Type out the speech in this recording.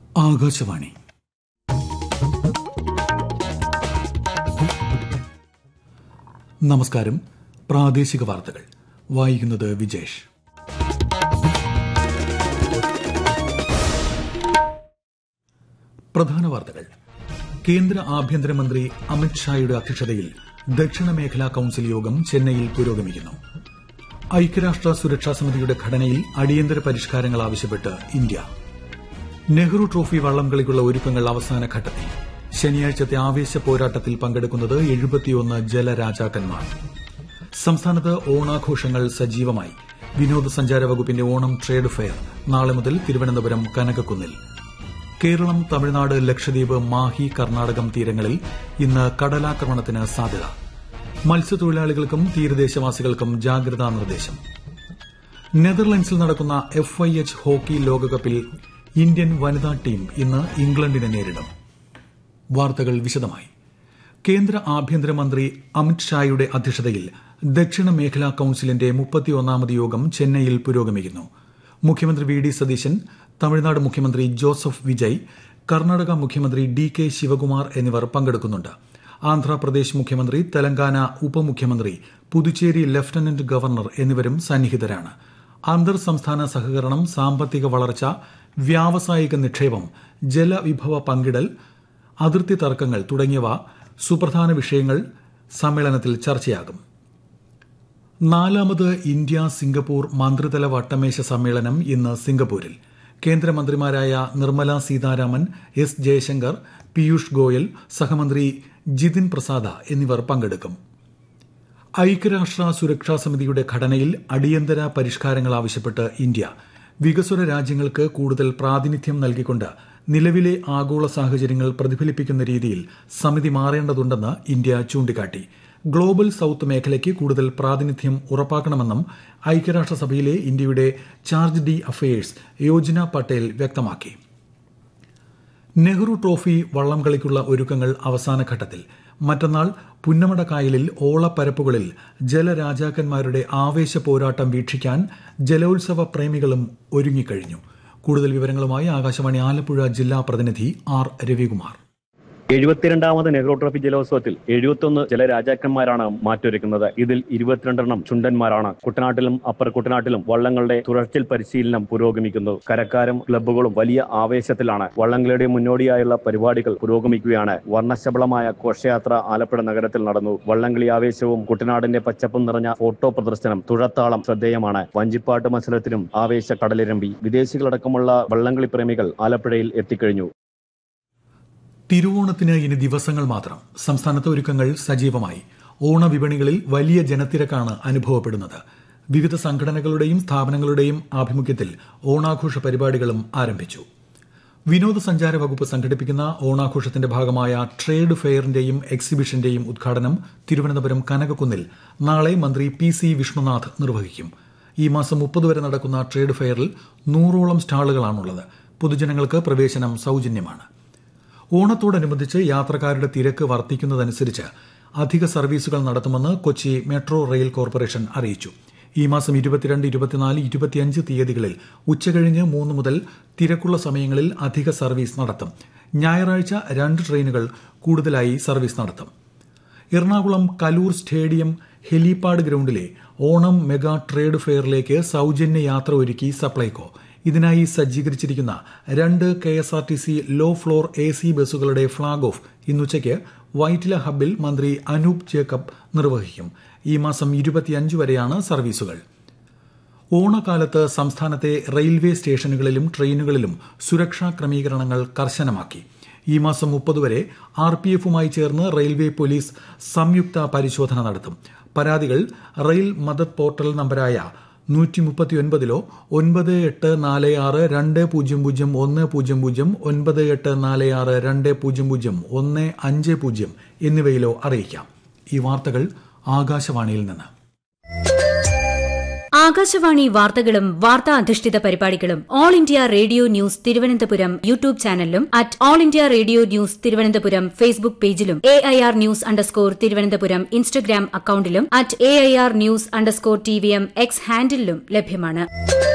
ആകാശവാണി നമസ്കാരം പ്രാദേശിക വാർത്തകൾ വായിക്കുന്നത് വിജേഷ് പ്രധാന വാർത്തകൾ കേന്ദ്ര ആഭ്യന്തരമന്ത്രി അമിത് ഷായുടെ അധ്യക്ഷതയിൽ ദക്ഷിണ മേഖലാ കൌൺസിൽ യോഗം ചെന്നൈയിൽ പുരോഗമിക്കുന്നു ഐക്യരാഷ്ട്ര സുരക്ഷാ സമിതിയുടെ ഘടനയിൽ അടിയന്തര പരിഷ്കാരങ്ങൾ ആവശ്യപ്പെട്ട് ഇന്ത്യ നെഹ്റു ട്രോഫി വള്ളംകളിക്കുള്ള ഒരുക്കങ്ങൾ അവസാന ഘട്ടത്തിൽ ശനിയാഴ്ചത്തെ ആവേശ പോരാട്ടത്തിൽ പങ്കെടുക്കുന്നത് എഴുപത്തിയൊന്ന് ജലരാജാക്കന്മാർ സംസ്ഥാനത്ത് ഓണാഘോഷങ്ങൾ സജീവമായി വിനോദസഞ്ചാര വകുപ്പിന്റെ ഓണം ട്രേഡ് ഫെയർ നാളെ മുതൽ തിരുവനന്തപുരം കനകക്കുന്നിൽ കേരളം തമിഴ്നാട് ലക്ഷദ്വീപ് മാഹി കർണാടകം തീരങ്ങളിൽ ഇന്ന് കടലാക്രമണത്തിന് സാധ്യത മത്സ്യത്തൊഴിലാളികൾക്കും തീരദേശവാസികൾക്കും ജാഗ്രതാ നിർദ്ദേശം നെതർലൻഡ്സിൽ നടക്കുന്ന എഫ് ഐ എച്ച് ഹോക്കി ലോകകപ്പിൽ ഇന്ത്യൻ വനിതാ ടീം ഇന്ന് ഇംഗ്ലണ്ടിനെ നേരിടും വാർത്തകൾ വിശദമായി കേന്ദ്ര ആഭ്യന്തരമന്ത്രി അമിത് ഷായുടെ അധ്യക്ഷതയിൽ ദക്ഷിണ മേഖലാ കൌൺസിലിന്റെ മുപ്പത്തിയൊന്നാമത് യോഗം ചെന്നൈയിൽ പുരോഗമിക്കുന്നു മുഖ്യമന്ത്രി വി ഡി സതീശൻ തമിഴ്നാട് മുഖ്യമന്ത്രി ജോസഫ് വിജയ് കർണാടക മുഖ്യമന്ത്രി ഡി കെ ശിവകുമാർ എന്നിവർ പങ്കെടുക്കുന്നുണ്ട് ആന്ധ്രാപ്രദേശ് മുഖ്യമന്ത്രി തെലങ്കാന ഉപമുഖ്യമന്ത്രി പുതുച്ചേരി ലഫ്റ്റനന്റ് ഗവർണർ എന്നിവരും സന്നിഹിതരാണ് അന്തർ സംസ്ഥാന സഹകരണം സാമ്പത്തിക വളർച്ച വ്യാവസായിക നിക്ഷേപം ജലവിഭവ പങ്കിടൽ അതിർത്തി തർക്കങ്ങൾ തുടങ്ങിയവ സുപ്രധാന വിഷയങ്ങൾ സമ്മേളനത്തിൽ ചർച്ചയാകും നാലാമത് ഇന്ത്യ സിംഗപ്പൂർ മന്ത്രിതല വട്ടമേശ സമ്മേളനം ഇന്ന് സിംഗപ്പൂരിൽ കേന്ദ്രമന്ത്രിമാരായ നിർമ്മല സീതാരാമൻ എസ് ജയശങ്കർ പീയൂഷ് ഗോയൽ സഹമന്ത്രി ജിതിൻ പ്രസാദ എന്നിവർ പങ്കെടുക്കും ഐക്യരാഷ്ട്ര സുരക്ഷാ സമിതിയുടെ ഘടനയിൽ അടിയന്തര പരിഷ്കാരങ്ങൾ ആവശ്യപ്പെട്ട് ഇന്ത്യ വികസ്വര രാജ്യങ്ങൾക്ക് കൂടുതൽ പ്രാതിനിധ്യം നൽകിക്കൊണ്ട് നിലവിലെ ആഗോള സാഹചര്യങ്ങൾ പ്രതിഫലിപ്പിക്കുന്ന രീതിയിൽ സമിതി മാറേണ്ടതുണ്ടെന്ന് ഇന്ത്യ ചൂണ്ടിക്കാട്ടി ഗ്ലോബൽ സൌത്ത് മേഖലയ്ക്ക് കൂടുതൽ പ്രാതിനിധ്യം ഉറപ്പാക്കണമെന്നും ഐക്യരാഷ്ട്രസഭയിലെ ഇന്ത്യയുടെ chargé d' affaires Yojna Patel വ്യക്തമാക്കി നെഹ്റു ട്രോഫി വള്ളംകളിക്കുള്ള ഒരുക്കങ്ങൾ അവസാന ഘട്ടത്തിൽ മറ്റന്നാൾ പുന്നമട കായലിൽ ഓളപ്പരപ്പുകളിൽ ജലരാജാക്കന്മാരുടെ ആവേശ പോരാട്ടം വീക്ഷിക്കാൻ ജലോത്സവ പ്രേമികളും ഒരുങ്ങിക്കഴിഞ്ഞു കൂടുതൽ വിവരങ്ങളുമായി ആകാശവാണി ആലപ്പുഴ ജില്ലാ പ്രതിനിധി ആർ രവികുമാർ എഴുപത്തിരണ്ടാമത് നെഹ്റു ട്രോഫി ജലോത്സവത്തിൽ എഴുപത്തൊന്ന് ജലരാജാക്കന്മാരാണ് മാറ്റൊരുക്കുന്നത് ഇതിൽ ഇരുപത്തിരണ്ടെണ്ണം ചുണ്ടന്മാരാണ് കുട്ടനാട്ടിലും അപ്പർ കുട്ടനാട്ടിലും വള്ളങ്ങളുടെ തുടർച്ചൽ പരിശീലനം പുരോഗമിക്കുന്നു കരക്കാരും ക്ലബ്ബുകളും വലിയ ആവേശത്തിലാണ് വള്ളങ്ങളുടെ മുന്നോടിയായുള്ള പരിപാടികൾ പുരോഗമിക്കുകയാണ് വർണ്ണശബളമായ ഘോഷയാത്ര ആലപ്പുഴ നഗരത്തിൽ നടന്നു വള്ളംകളി ആവേശവും കുട്ടനാടിന്റെ പച്ചപ്പും നിറഞ്ഞ ഫോട്ടോ പ്രദർശനം തുഴത്താളം ശ്രദ്ധേയമാണ് വഞ്ചിപ്പാട്ട് മത്സരത്തിനും ആവേശ കടലിരമ്പി വിദേശികളടക്കമുള്ള വള്ളംകളി പ്രേമികൾ ആലപ്പുഴയിൽ എത്തിക്കഴിഞ്ഞു തിരുവോണത്തിന് ഇനി ദിവസങ്ങൾ മാത്രം സംസ്ഥാനത്ത് ഒരുക്കങ്ങൾ സജീവമായി ഓണവിപണികളിൽ വലിയ ജനത്തിരക്കാണ് അനുഭവപ്പെടുന്നത് വിവിധ സംഘടനകളുടെയും സ്ഥാപനങ്ങളുടെയും ആഭിമുഖ്യത്തിൽ ഓണാഘോഷ പരിപാടികളും ആരംഭിച്ചു വിനോദസഞ്ചാര വകുപ്പ് സംഘടിപ്പിക്കുന്ന ഓണാഘോഷത്തിന്റെ ഭാഗമായ ട്രേഡ് ഫെയറിന്റെയും എക്സിബിഷന്റെയും ഉദ്ഘാടനം തിരുവനന്തപുരം കനകക്കുന്നിൽ നാളെ മന്ത്രി പി സി വിഷ്ണുനാഥ് നിർവഹിക്കും ഈ മാസം മുപ്പത് വരെ നടക്കുന്ന ട്രേഡ് ഫെയറിൽ നൂറോളം സ്റ്റാളുകളാണുള്ളത് പൊതുജനങ്ങൾക്ക് പ്രവേശനം സൌജന്യമാണ് ഓണത്തോടനുബന്ധിച്ച് യാത്രക്കാരുടെ തിരക്ക് വർദ്ധിക്കുന്നതനുസരിച്ച് അധിക സർവീസുകൾ നടത്തുമെന്ന് കൊച്ചി മെട്രോ റെയിൽ കോർപ്പറേഷൻ അറിയിച്ചു ഈ മാസം ഇരുപത്തിരണ്ട് ഇരുപത്തിനാല് ഇരുപത്തിയഞ്ച് തീയതികളിൽ ഉച്ചകഴിഞ്ഞ് മൂന്ന് മുതൽ തിരക്കുള്ള സമയങ്ങളിൽ അധിക സർവീസ് നടത്തും ഞായറാഴ്ച രണ്ട് ട്രെയിനുകൾ കൂടുതലായി സർവീസ് നടത്തും എറണാകുളം കലൂർ സ്റ്റേഡിയം ഹെലിപാഡ് ഗ്രൌണ്ടിലെ ഓണം മെഗാ ട്രേഡ് ഫെയറിലേക്ക് സൌജന്യ യാത്ര ഒരുക്കി സപ്ലൈകോ ഇതിനായി സജ്ജീകരിച്ചിരിക്കുന്ന രണ്ട് K S R T C low floor A C ബസ്സുകളുടെ ഫ്ളാഗ് ഓഫ് ഇന്നുച്ചയ്ക്ക് വൈറ്റില ഹബ്ബിൽ മന്ത്രി അനൂപ് ജേക്കബ് നിർവഹിക്കും ഈ മാസം ഇരുപത്തിയഞ്ച് വരെയാണ് സർവീസുകൾ ഓണക്കാലത്ത് സംസ്ഥാനത്തെ റെയിൽവേ സ്റ്റേഷനുകളിലും ട്രെയിനുകളിലും സുരക്ഷാ ക്രമീകരണങ്ങൾ കർശനമാക്കി ഈ മാസം മുപ്പത് വരെ ആർ പി എഫുമായി ചേർന്ന് റെയിൽവേ പോലീസ് സംയുക്ത പരിശോധന നടത്തും പരാതികൾ റെയിൽ മദത് പോർട്ടൽ നമ്പരായ നൂറ്റി മുപ്പത്തിയൊൻപതിലോ ഒൻപത് എട്ട് നാല് ആറ് രണ്ട് പൂജ്യം പൂജ്യം ഒന്ന് പൂജ്യം പൂജ്യം ഒൻപത് എട്ട് നാല് ആറ് രണ്ട് പൂജ്യം പൂജ്യം ഒന്ന് അഞ്ച് പൂജ്യം എന്നിവയിലോ അറിയിക്കാം ഈ വാർത്തകൾ ആകാശവാണിയിൽ നിന്ന് ആകാശവാണി വാർത്തകളും വാർത്താ അധിഷ്ഠിത പരിപാടികളും all India radio news Thiruvananthapuram YouTube ചാനലിലും at all India radio news Thiruvananthapuram Facebook പേജിലും A I R news underscore Thiruvananthapuram Instagram അക്കൌണ്ടിലും at A I R news underscore T V M X ഹാൻഡിലും ലഭ്യമാണ്